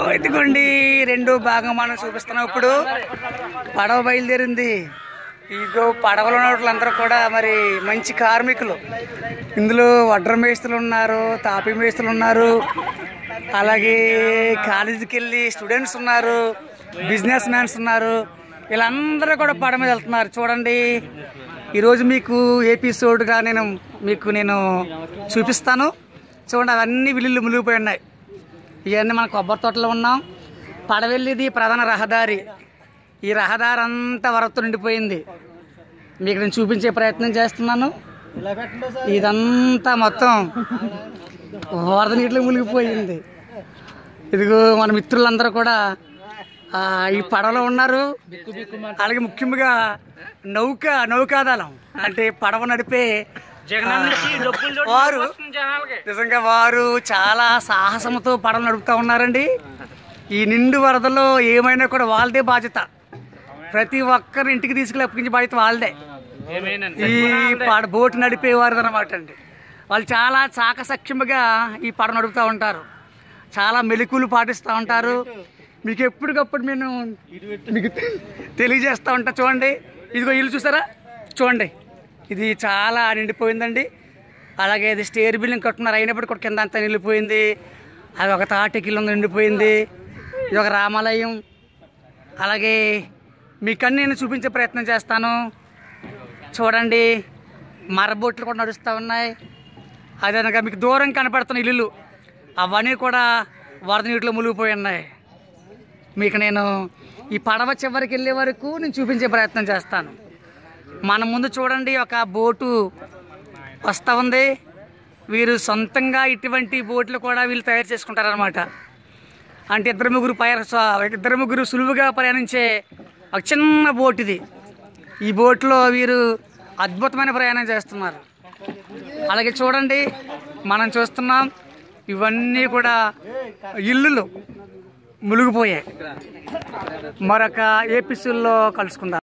ఇదిగోండి రెండో భాగం మనం చూపిస్తున్నాం ఇప్పుడు పడవ బయలుదేరింది ఇదిగో పడవలో ఉన్న వాళ్ళందరూ కూడా మరి మంచి కార్మికులు ఇందులో వడ్ర మేస్తులు ఉన్నారు తాపి మేస్తులు ఉన్నారు అలాగే కాలేజీకి వెళ్ళి స్టూడెంట్స్ ఉన్నారు బిజినెస్ మ్యాన్స్ ఉన్నారు వీళ్ళందరూ కూడా పడవ మీద వెళ్తున్నారు చూడండి ఈరోజు మీకు ఎపిసోడ్గా నేను మీకు నేను చూపిస్తాను చూడండి అవన్నీ విల్లులు మునిగిపోయి ఉన్నాయి ఇవన్నీ మన కొబ్బరి తోటలో ఉన్నాం పడవెళ్ళిది ప్రధాన రహదారి ఈ రహదారి అంతా వరదతో నిండిపోయింది మీకు నేను చూపించే ప్రయత్నం చేస్తున్నాను ఇదంతా మొత్తం వరద నీటిలో మునిగిపోయింది ఇదిగో మన మిత్రులందరూ కూడా ఆ, ఈ పడవలో ఉన్నారు అలాగే ముఖ్యంగా నౌక నౌకాదళం అంటే పడవ నడిపే వారు నిజంగా వారు చాలా సాహసంతో పడవలు నడుపుతా ఉన్నారండి ఈ నిండు వరదలో ఏమైనా కూడా వాళ్ళదే బాధ్యత ప్రతి ఒక్కరి ఇంటికి తీసుకెళ్ళి అప్పగించే బాధ్యత వాళ్ళదే ఈ పడ బోటు నడిపేవారు అనమాట అండి వాళ్ళు చాలా చాకసఖ్యముగా ఈ పడ నడుపుతూ ఉంటారు చాలా మెలకులు పాటిస్తూ ఉంటారు మీకు ఎప్పటికప్పుడు నేను మీకు తె- తెలియజేస్తూ ఉంటా చూడండి ఇదిగో ఇల్లు చూసారా చూడండి ఇది చాలా నిండిపోయిందండి అలాగే ఇది స్టేర్ బిల్డింగ్ కట్టున్నారు అయినప్పటికీ కూడా కింద అంతా నిండిపోయింది అది ఒక తాటికిల్లు నిండిపోయింది ఇది ఒక రామాలయం అలాగే మీకన్నీ నేను చూపించే ప్రయత్నం చేస్తాను చూడండి మరబొట్లు కూడా నడుస్తూ ఉన్నాయి అదేవిధంగా మీకు దూరం కనపడుతున్న ఇల్లులు అవన్నీ కూడా వరద నీటిలో మునిగిపోయి ఉన్నాయి మీకు నేను ఈ పడవ చివరికి వెళ్ళే వరకు నేను చూపించే ప్రయత్నం చేస్తాను మన ముందు చూడండి ఒక బోటు వస్తూ ఉంది వీరు సొంతంగా ఇటువంటి బోట్లు కూడా వీళ్ళు తయారు చేసుకుంటారనమాట అంటే ఇద్దరు ముగ్గురు పయ ఇద్దరు ముగ్గురు సులువుగా ప్రయాణించే ఒక చిన్న బోట్ ఇది ఈ బోట్లో వీరు అద్భుతమైన ప్రయాణం చేస్తున్నారు అలాగే చూడండి మనం చూస్తున్నాం ఇవన్నీ కూడా ఇల్లులు మునిగిపోయాయి మరొక ఏపీసీల్లో కలుసుకుందాం